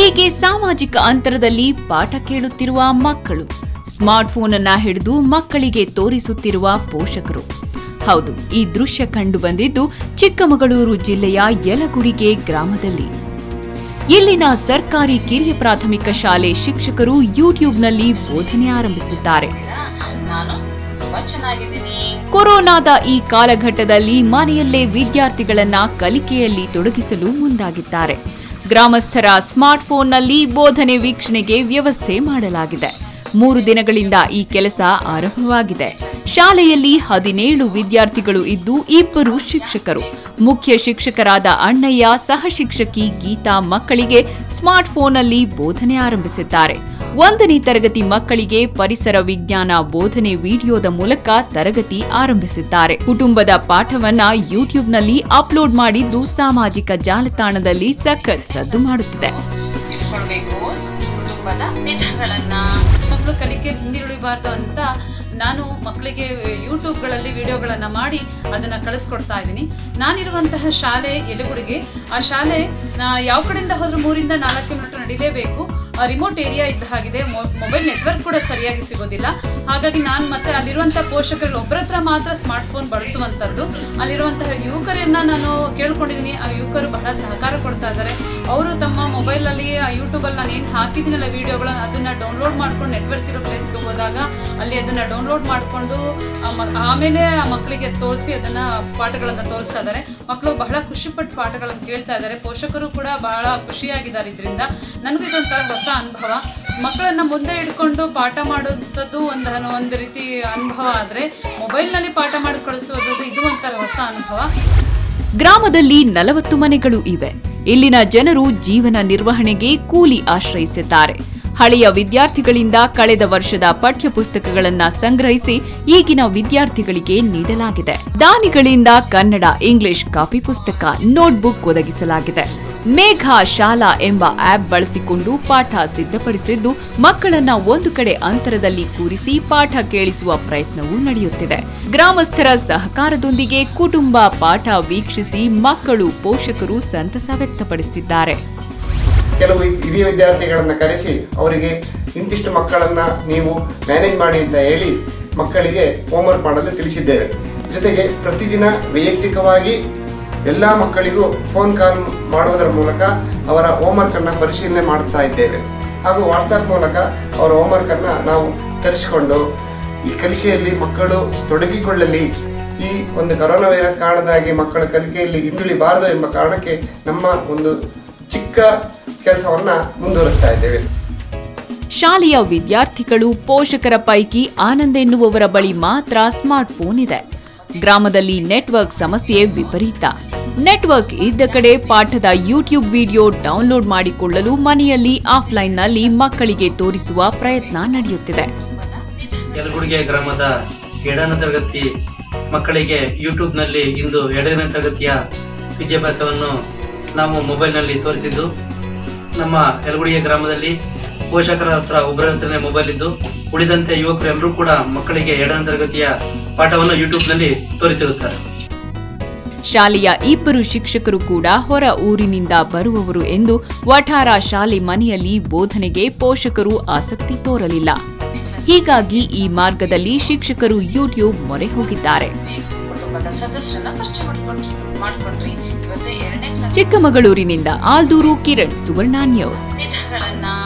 ಹೀಗೆ ಸಾಮಾಜಿಕ ಅಂತರದಲ್ಲಿ ಪಾಠ ಕೇಳುತ್ತಿರುವ ಮಕ್ಕಳು ಸ್ಮಾರ್ಟ್ಫೋನ್ ಅನ್ನ ಹಿಡಿದು ಮಕ್ಕಳಿಗೆ ತೋರಿಸುತ್ತಿರುವ ಪೋಷಕರು ಹೌದು ಈ ದೃಶ್ಯ ಕಂಡು ಬಂದಿದ್ದು ಚಿಕ್ಕಮಗಳೂರು ಜಿಲ್ಲೆಯ ಯಲಗುಡಿಗೆ ಗ್ರಾಮದಲ್ಲಿ ಇಲ್ಲಿನ ಸರ್ಕಾರಿ ಕಿರಿಯ ಪ್ರಾಥಮಿಕ ಶಾಲೆ ಶಿಕ್ಷಕರು ಯೂಟ್ಯೂಬ್ನಲ್ಲಿ ಬೋಧನೆ ಆರಂಭಿಸಿದ್ದಾರೆ ನಾನು ತುಂಬಾ ಚೆನ್ನಾಗಿದ್ದೀನಿ ಕೊರೋನಾದ ಈ ಕಾಲಘಟ್ಟದಲ್ಲಿ ಮನೆಯಲ್ಲೇ ವಿದ್ಯಾರ್ಥಿಗಳನ್ನ ಕಲಿಕೆಯಲ್ಲಿ ತೊಡಗಿಸಲು ಮುಂದಾಗಿದ್ದಾರೆ ಗ್ರಾಮಸ್ಥರ ಸ್ಮಾರ್ಟ್ಫೋನ್ನಲ್ಲಿ ಬೋಧನೆ ವೀಕ್ಷಣೆಗೆ ವ್ಯವಸ್ಥೆ ಮಾಡಲಾಗಿದೆ ಮೂರು ದಿನಗಳಿಂದ ಈ ಕೆಲಸ ಆರಂಭವಾಗಿದೆ ಶಾಲೆಯಲ್ಲಿ ಹದಿನೇಳು ವಿದ್ಯಾರ್ಥಿಗಳು ಇದ್ದು ಇಬ್ಬರು ಶಿಕ್ಷಕರು ಮುಖ್ಯ ಶಿಕ್ಷಕರಾದ ಅಣ್ಣಯ್ಯ ಸಹ ಶಿಕ್ಷಕಿ ಗೀತಾ ಮಕ್ಕಳಿಗೆ ಸ್ಮಾರ್ಟ್ಫೋನ್ನಲ್ಲಿ ಬೋಧನೆ ಆರಂಭಿಸಿದ್ದಾರೆ ಒಂದನೇ ತರಗತಿ ಮಕ್ಕಳಿಗೆ ಪರಿಸರ ವಿಜ್ಞಾನ ಬೋಧನೆ ವಿಡಿಯೋದ ಮೂಲಕ ತರಗತಿ ಆರಂಭಿಸಿದ್ದಾರೆ ಕುಟುಂಬದ ಪಾಠವನ್ನ ಯೂಟ್ಯೂಬ್ನಲ್ಲಿ ಅಪ್ಲೋಡ್ ಮಾಡಿದ್ದು ಸಾಮಾಜಿಕ ಜಾಲತಾಣದಲ್ಲಿ ಸಖತ್ ಸದ್ದು ಮಾಡುತ್ತಿದೆ ತಿಳ್ಕೊಳ್ಬೇಕು ಕುಟುಂಬದ ವಿಧಗಳನ್ನ ಮಕ್ಕಳು ಕಲಿಕೆ ಹಿಂದಿರುಳಿಬಾರ್ದು ಅಂತ ನಾನು ಮಕ್ಕಳಿಗೆ ಯೂಟ್ಯೂಬ್ಗಳಲ್ಲಿ ವಿಡಿಯೋಗಳನ್ನು ಮಾಡಿ ಅದನ್ನು ಕಳಿಸ್ಕೊಡ್ತಾ ಇದ್ದೀನಿ ನಾನಿರುವಂತಹ ಶಾಲೆ ಎಲೆಗುಡಿಗೆ ಆ ಶಾಲೆ ನಾ- ಯಾವ ಕಡೆಯಿಂದ ಹೋದ್ರೂ ಮೂರಿಂದ ನಾಲ್ಕು ಕಿಲೋಮೀಟರ್ ನಡಿಲೇಬೇಕು ರಿಮೋಟ್ ಏರಿಯಾ ಇದ್ದ ಹಾಗಿದೆ ಮೊಬೈಲ್ ನೆಟ್ವರ್ಕ್ ಕೂಡ ಸರಿಯಾಗಿ ಸಿಗೋದಿಲ್ಲ ಹಾಗಾಗಿ ನಾನು ಮತ್ತೆ ಅಲ್ಲಿರುವಂಥ ಪೋಷಕರಲ್ಲಿ ಒಬ್ಬರ ಹತ್ರ ಮಾತ್ರ ಸ್ಮಾರ್ಟ್ಫೋನ್ ಬಳಸುವಂಥದ್ದು ಅಲ್ಲಿರುವಂತಹ ಯುವಕರನ್ನ ನಾನು ಕೇಳ್ಕೊಂಡಿದ್ದೀನಿ ಆ ಯುವಕರು ಬಹಳ ಸಹಕಾರ ಕೊಡ್ತಾ ಇದ್ದಾರೆ ಅವರು ತಮ್ಮ ಮೊಬೈಲಲ್ಲಿ ಆ ಯೂಟ್ಯೂಬಲ್ಲಿ ನಾನು ಏನು ಹಾಕಿದ್ದೀನಲ್ಲ ವೀಡಿಯೋಗಳನ್ನ ಅದನ್ನು ಡೌನ್ಲೋಡ್ ಮಾಡ್ಕೊಂಡು ನೆಟ್ವರ್ಕ್ ಇರೋ ಪ್ಲೇಸ್ಗೆ ಹೋದಾಗ ಅಲ್ಲಿ ಅದನ್ನು ಡೌನ್ಲೋಡ್ ಮಾಡಿಕೊಂಡು ಆಮೇಲೆ ಆ ಮಕ್ಕಳಿಗೆ ತೋರಿಸಿ ಅದನ್ನು ಪಾಠಗಳನ್ನು ತೋರಿಸ್ತಾ ಇದ್ದಾರೆ ಮಕ್ಕಳು ಬಹಳ ಖುಷಿಪಟ್ಟು ಪಾಠಗಳನ್ನು ಕೇಳ್ತಾ ಇದ್ದಾರೆ ಪೋಷಕರು ಕೂಡ ಬಹಳ ಖುಷಿಯಾಗಿದ್ದಾರೆ ಇದರಿಂದ ನನಗೂ ಇದೊಂಥರ ಹೊಸ ಅನುಭವ ಮಕ್ಕಳನ್ನ ಮುಂದೆ ಇಟ್ಕೊಂಡು ಪಾಠ ಮಾಡುವಂಥದ್ದು ಒಂದು ಒಂದು ರೀತಿ ಅನುಭವ ಆದರೆ ಮೊಬೈಲ್ನಲ್ಲಿ ಪಾಠ ಮಾಡಿ ಕಳಿಸೋದು ಇದು ಒಂಥರ ಹೊಸ ಅನುಭವ ಗ್ರಾಮದಲ್ಲಿ ನಲವತ್ತು ಮನೆಗಳು ಇವೆ ಇಲ್ಲಿನ ಜನರು ಜೀವನ ನಿರ್ವಹಣೆಗೆ ಕೂಲಿ ಆಶ್ರಯಿಸಿದ್ದಾರೆ ಹಳೆಯ ವಿದ್ಯಾರ್ಥಿಗಳಿಂದ ಕಳೆದ ವರ್ಷದ ಪಠ್ಯಪುಸ್ತಕಗಳನ್ನ ಸಂಗ್ರಹಿಸಿ ಈಗಿನ ವಿದ್ಯಾರ್ಥಿಗಳಿಗೆ ನೀಡಲಾಗಿದೆ ದಾನಿಗಳಿಂದ ಕನ್ನಡ ಇಂಗ್ಲಿಷ್ ಕಾಪಿ ಪುಸ್ತಕ ನೋಟ್ಬುಕ್ ಒದಗಿಸಲಾಗಿದೆ ಮೇಘ ಶಾಲಾ ಎಂಬ ಆಪ್ ಬಳಸಿಕೊಂಡು ಪಾಠ ಸಿದ್ಧಪಡಿಸಿದ್ದು ಮಕ್ಕಳನ್ನ ಒಂದು ಕಡೆ ಅಂತರದಲ್ಲಿ ಕೂರಿಸಿ ಪಾಠ ಕೇಳಿಸುವ ಪ್ರಯತ್ನವೂ ನಡೆಯುತ್ತಿದೆ ಗ್ರಾಮಸ್ಥರ ಸಹಕಾರದೊಂದಿಗೆ ಕುಟುಂಬ ಪಾಠ ವೀಕ್ಷಿಸಿ ಮಕ್ಕಳು ಪೋಷಕರು ಸಂತಸ ವ್ಯಕ್ತಪಡಿಸಿದ್ದಾರೆ ಕೆಲವು ಹಿರಿಯ ವಿದ್ಯಾರ್ಥಿಗಳನ್ನು ಕರೆಸಿ ಅವರಿಗೆ ಇಂತಿಷ್ಟು ಮಕ್ಕಳನ್ನ ನೀವು ಮ್ಯಾನೇಜ್ ಮಾಡಿ ಅಂತ ಹೇಳಿ ಮಕ್ಕಳಿಗೆ ಹೋಮ್ವರ್ಕ್ ಮಾಡಲು ತಿಳಿಸಿದ್ದೇವೆ ಜೊತೆಗೆ ಪ್ರತಿದಿನ ವೈಯಕ್ತಿಕವಾಗಿ ಎಲ್ಲ ಮಕ್ಕಳಿಗೂ ಫೋನ್ ಕಾಲ್ ಮಾಡುವುದರ ಮೂಲಕ ಅವರ ಹೋಮ್ವರ್ಕ್ ಅನ್ನ ಪರಿಶೀಲನೆ ಮಾಡ್ತಾ ಇದ್ದೇವೆ ಹಾಗೂ ವಾಟ್ಸ್ಆಪ್ ಮೂಲಕ ಅವರ ಹೋಮ್ವರ್ಕ್ ಅನ್ನ ನಾವು ತರಿಸಿಕೊಂಡು ಈ ಕಲಿಕೆಯಲ್ಲಿ ಮಕ್ಕಳು ತೊಡಗಿಕೊಳ್ಳಲಿ ಈ ಒಂದು ಕರೋನಾ ವೈರಸ್ ಕಾರಣದಾಗಿ ಮಕ್ಕಳ ಕಲಿಕೆಯಲ್ಲಿ ಹಿಂದುಳಿಬಾರದು ಎಂಬ ಕಾರಣಕ್ಕೆ ನಮ್ಮ ಒಂದು ಚಿಕ್ಕ ಕೆಲಸವನ್ನ ಮುಂದುವರಿಸ್ತಾ ಇದ್ದೇವೆ ಶಾಲೆಯ ವಿದ್ಯಾರ್ಥಿಗಳು ಪೋಷಕರ ಪೈಕಿ ಆನಂದ್ ಎನ್ನುವವರ ಬಳಿ ಮಾತ್ರ ಸ್ಮಾರ್ಟ್ಫೋನ್ ಇದೆ ಗ್ರಾಮದಲ್ಲಿ ನೆಟ್ವರ್ಕ್ ಸಮಸ್ಯೆ ವಿಪರೀತ ನೆಟ್ವರ್ಕ್ ಇದ್ದ ಕಡೆ ಪಾಠದ ಯೂಟ್ಯೂಬ್ ವಿಡಿಯೋ ಡೌನ್ಲೋಡ್ ಮಾಡಿಕೊಳ್ಳಲು ಮನೆಯಲ್ಲಿ ಆಫ್ಲೈನ್ನಲ್ಲಿ ಮಕ್ಕಳಿಗೆ ತೋರಿಸುವ ಪ್ರಯತ್ನ ನಡೆಯುತ್ತಿದೆ ಯಲಗುಡಿಗೆ ಗ್ರಾಮದ ಎರಡನೇ ತರಗತಿ ಮಕ್ಕಳಿಗೆ ಯೂಟ್ಯೂಬ್ನಲ್ಲಿ ಇಂದು ಎರಡನೇ ತರಗತಿಯ ವಿದ್ಯಾಭ್ಯಾಸವನ್ನು ನಾವು ಮೊಬೈಲ್ನಲ್ಲಿ ತೋರಿಸಿದ್ದು ನಮ್ಮ ಯಲಗುಡಿಗೆ ಗ್ರಾಮದಲ್ಲಿ ಪೋಷಕರ ಹತ್ರ ಒಬ್ಬರ ಹತ್ರನೇ ಮೊಬೈಲ್ ಇದ್ದು ಉಳಿದಂತೆ ಯುವಕರು ಎಲ್ಲರೂ ಕೂಡ ಮಕ್ಕಳಿಗೆ ಎರಡನೇ ತರಗತಿಯ ಪಾಠವನ್ನು ಯೂಟ್ಯೂಬ್ನಲ್ಲಿ ತೋರಿಸಿರುತ್ತಾರೆ ಶಾಲೆಯ ಇಬ್ಬರು ಶಿಕ್ಷಕರು ಕೂಡ ಹೊರ ಊರಿನಿಂದ ಬರುವವರು ಎಂದು ವಠಾರ ಶಾಲೆ ಮನೆಯಲ್ಲಿ ಬೋಧನೆಗೆ ಪೋಷಕರು ಆಸಕ್ತಿ ತೋರಲಿಲ್ಲ ಹೀಗಾಗಿ ಈ ಮಾರ್ಗದಲ್ಲಿ ಶಿಕ್ಷಕರು ಯೂಟ್ಯೂಬ್ ಮೊರೆ ಹೋಗಿದ್ದಾರೆ ಕುಟುಂಬದ ಸದಸ್ಯರನ್ನ ಪರಿಚಯ ಮಾಡ್ಕೊಂಡ್ರಿ ಮಾಡ್ಕೊಂಡ್ರಿ ಇವತ್ತು ಎರಡನೇ ಕ್ಲಾಸ್ ಚಿಕ್ಕಮಗಳೂರಿನಿಂದ ಆಲ್ದೂರು ಕಿರಣ್ ಸುವರ್ಣ ನ್ಯೂಸ್ ವಿಧಗಳನ್ನ